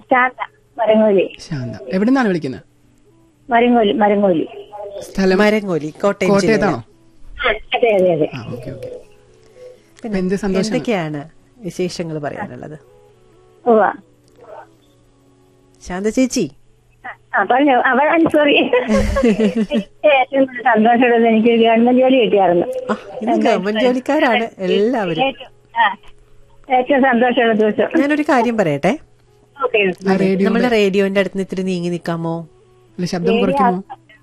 ശാന്ത മരങ്ങോലി ശാന്ത എവിടെ നിന്നാണ് വിളിക്കുന്നത് മരങ്ങോലി മരങ്ങോലി സ്ഥലം മരങ്ങോലി കോട്ടയം കോട്ടയത്താണോ ആ, അതെ അതെ അതെ ആ ഓക്കെ ഓക്കെ പിന്നെ എന്ത് സന്തോഷം എന്തൊക്കെയാണ് വിശേഷങ്ങൾ പറയാനുള്ളത് ഉവ്വ ശാന്ത ചേച്ചി ആ പറഞ്ഞോ അവൻ സോറി ഏറ്റവും കൂടുതൽ സന്തോഷമുള്ളത് എനിക്ക് ഗവൺമെന്റ് ജോലി കിട്ടിയായിരുന്നു ആ, ഇന്ന് ഗവൺമെന്റ് ജോലിക്കാരാണ് എല്ലാവരും ഏറ്റവും ആ, ഏറ്റവും സന്തോഷമുള്ള ദിവസം ഞാനൊരു കാര്യം പറയട്ടെ ഓക്കെ ആ റേഡിയോ നമ്മുടെ റേഡിയോന്റെ അടുത്ത് നിന്ന് ഇത്തിരി നീങ്ങി നിൽക്കാമോ അല്ല ശബ്ദം കുറയ്ക്കുമോ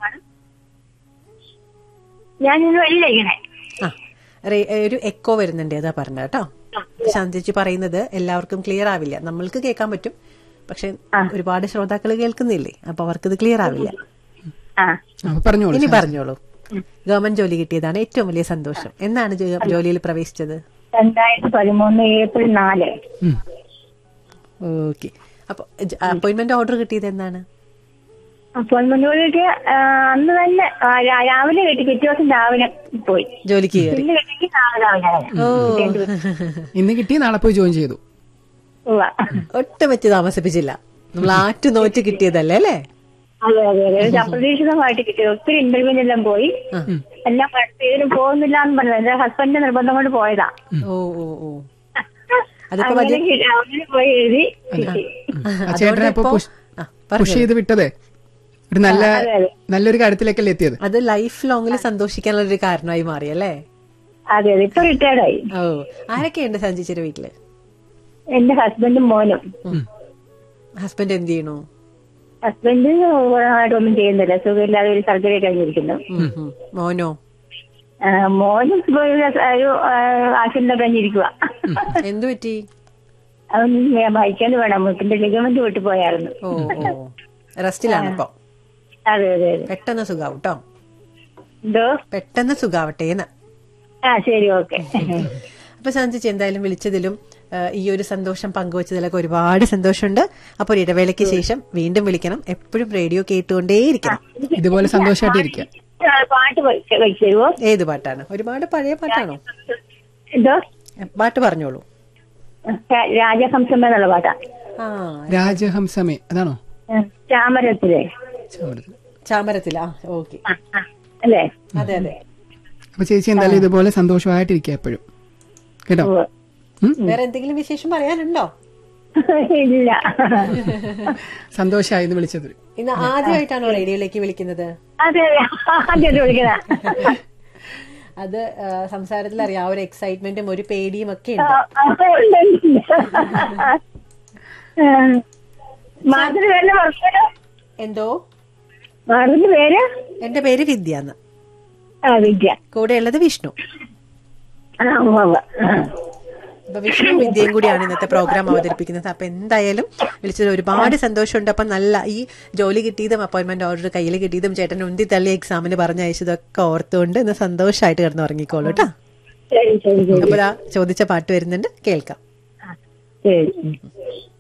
ഞാൻ ഇന്ന് വെളിയിലിരിക്കണേ ആ റേ- ഒരു എക്കോ വരുന്നുണ്ട് അതാ പറഞ്ഞ കേട്ടോ ശാന്ത ചേച്ചി പറയുന്നത് എല്ലാവർക്കും ക്ലിയർ ആവില്ല നമ്മൾക്ക് കേൾക്കാൻ പറ്റും പക്ഷെ ഒരുപാട് ശ്രോതാക്കൾ കേൾക്കുന്നില്ലേ അപ്പൊ അവർക്കിത് ക്ലിയർ ആവില്ല ആ ആ, പറഞ്ഞോളൂ ഇനി പറഞ്ഞോളൂ ഗവൺമെന്റ് ജോലി കിട്ടിയതാണ് ഏറ്റവും വലിയ സന്തോഷം എന്നാണ് ജോ- ജോലിയിൽ പ്രവേശിച്ചത് രണ്ടായിരത്തി പതിമൂന്ന് ഏപ്രിൽ നാല് ഉം. ഓക്കെ അപ്പൊ അപ്പോയിന്റ്മെന്റ് ഓർഡർ കിട്ടിയത് എന്നാണ് അപ്പോയിന്റ്മെന്റ് കിട്ടിയ അന്ന് തന്നെ ആ, രാ- രാവിലെ കിട്ടി പിറ്റേ ദിവസം രാവിലെ പോയി ജോലിക്ക് കയറി ഇന്ന് കിട്ടിയെങ്കിൽ നാളെ രാവിലെ ഓ ഇന്ന് കിട്ടി നാളെ പോയി ജോയിൻ ചെയ്തു ഉവ്വ. ഒട്ടും വെച്ച് താമസിപ്പിച്ചില്ല നമ്മൾ ആറ്റു നോറ്റ് കിട്ടിയതല്ലേ അല്ലേ അതെ അതെ അതെ ഒരു അപ്രതീക്ഷിതമായിട്ട് കിട്ടി ഒത്തിരി ഇന്റർവ്യൂവിന് എല്ലാം പോയി എല്ലാം പഠിച്ച് ഇതിന് പോകുന്നില്ല എന്ന് പറഞ്ഞത് എന്റെ ഹസ്ബൻഡിന്റെ നിർബന്ധം കൊണ്ട് പോയതാ ഓ ഓ ഓ അതിപ്പോ അങ്ങനെ വലിയ കിട്ടി- അങ്ങനെ പോയി എഴുതി കിട്ടി ആ ചേട്ടനെ ഇപ്പൊ പുഷ് ആ, പറഞ്ഞോ. പുഷ് ചെയ്ത് വിട്ടതേ ഒരു നല്ല അതെ, അതെ. നല്ലൊരു കാര്യത്തിലേക്കല്ലേ എത്തിയത് അത് ലൈഫ് ലോങ്ങിൽ സന്തോഷിക്കാനുള്ള ഒരു കാരണമായി മാറി അല്ലേ അതെ അതെ ഇപ്പൊ റിട്ടയർഡായി ഓ ആരൊക്കെയുണ്ട് സഞ്ചിച്ചിന്റെ വീട്ടില് എന്റെ ഹസ്ബൻഡും മോനും ഹസ്ബൻഡ് എന്ത് ചെയ്യണു ഹസ്ബൻഡ് ആയിട്ടൊന്നും ചെയ്യുന്നില്ല സുഖമില്ലാതെ ഒരു സർജറി കഴിഞ്ഞിരിക്കുന്നു ഉം, ഉം. മോനോ ആ, മോനും ഇപ്പൊ ഒരു ഒരു ആശുപത്രി കഴിഞ്ഞിരിക്കുക എന്തു പറ്റി അവൻ വായിക്കാൻ വേണം മുട്ടിന്റെ ലിഗമെന്റ് വിട്ടു പോയായിരുന്നു ഓ ഓ റെസ്റ്റിലാണ് ഇപ്പൊ അതെ അതെ അതെ പെട്ടെന്ന് സുഖാവും കേട്ടോ എന്തോ പെട്ടെന്ന് സുഖാവട്ടേന്ന് ആ ശരി ഓക്കെ അപ്പൊ സഞ്ചിച്ച് എന്തായാലും വിളിച്ചതിലും ആ, ഈ ഒരു സന്തോഷം പങ്കുവച്ചതിലൊക്കെ ഒരുപാട് സന്തോഷമുണ്ട് അപ്പൊ ഒരു ഇടവേളയ്ക്ക് ശേഷം വീണ്ടും വിളിക്കണം എപ്പോഴും റേഡിയോ കേട്ടുകൊണ്ടേയിരിക്കണം ഇതുപോലെ സന്തോഷമായിട്ട് ഇരിക്കുക പാട്ട് വെച്ച് വെച്ച് തരുമോ ഏത് പാട്ടാണ് ഒരുപാട് പഴയ പാട്ടാണോ എന്തോ പാട്ട് പറഞ്ഞോളൂ രാ- രാജഹംസം എന്നുള്ള പാട്ടാ ആ രാജഹംസമേ അതാണോ ഉം. ചാമരത്തിലെ ചാമരത്തിൽ. ചാമരത്തില ആ ഓക്കെ ആ, ആ. അല്ലേ അതെ അതെ അപ്പൊ ചേച്ചി എന്തായാലും ഇതുപോലെ സന്തോഷമായിട്ടിരിക്കുക എപ്പോഴും കേട്ടോ ഉവ്വ്. ഉം? വേറെ എന്തെങ്കിലും വിശേഷം പറയാനുണ്ടോ ഇല്ല സന്തോഷമായി ഇത് വിളിച്ചത് ഇന്ന് ആദ്യമായിട്ടാണോ റേഡിയോയിലേക്ക് വിളിക്കുന്നത് അതെ അതെ ആദ്യമായിട്ട് വിളിക്കണ അത് ആ, സംസാരത്തിൽ അറിയാം ആ ഒരു എക്സൈറ്റ്മെന്റും ഒരു പേടിയും ഒക്കെ ഉണ്ട് മാറിന്റെ പേര് മറക്കല്ലോ എന്തോ മാറിന്റെ പേര് എന്റെ പേര് വിദ്യ എന്ന് ആ വിദ്യ കൂടെ ഉള്ളത് വിഷ്ണു ആ ഉവ്വ് ഉവ്വ്. ആ. അപ്പൊ വിഷ്ണു വിദ്യയും കൂടിയാണ് ഇന്നത്തെ പ്രോഗ്രാം അവതരിപ്പിക്കുന്നത് അപ്പൊ എന്തായാലും വിളിച്ചത് ഒരുപാട് സന്തോഷമുണ്ട് അപ്പൊ നല്ല ഈ ജോലി കിട്ടിയതും അപ്പോയിന്റ്മെന്റ് ഓർഡർ കയ്യിൽ കിട്ടിയതും ചേട്ടൻ ഉന്തി തള്ളി എക്സാമിന് പറഞ്ഞയച്ചതൊക്കെ ഓർത്തുകൊണ്ട് ഇന്ന് സന്തോഷമായിട്ട് കിടന്ന് ഉറങ്ങിക്കോളൂ കേട്ടോ ശരി ശരി ശരി അപ്പൊ ദാ ചോദിച്ച പാട്ട് വരുന്നുണ്ട് കേൾക്കാം ശരി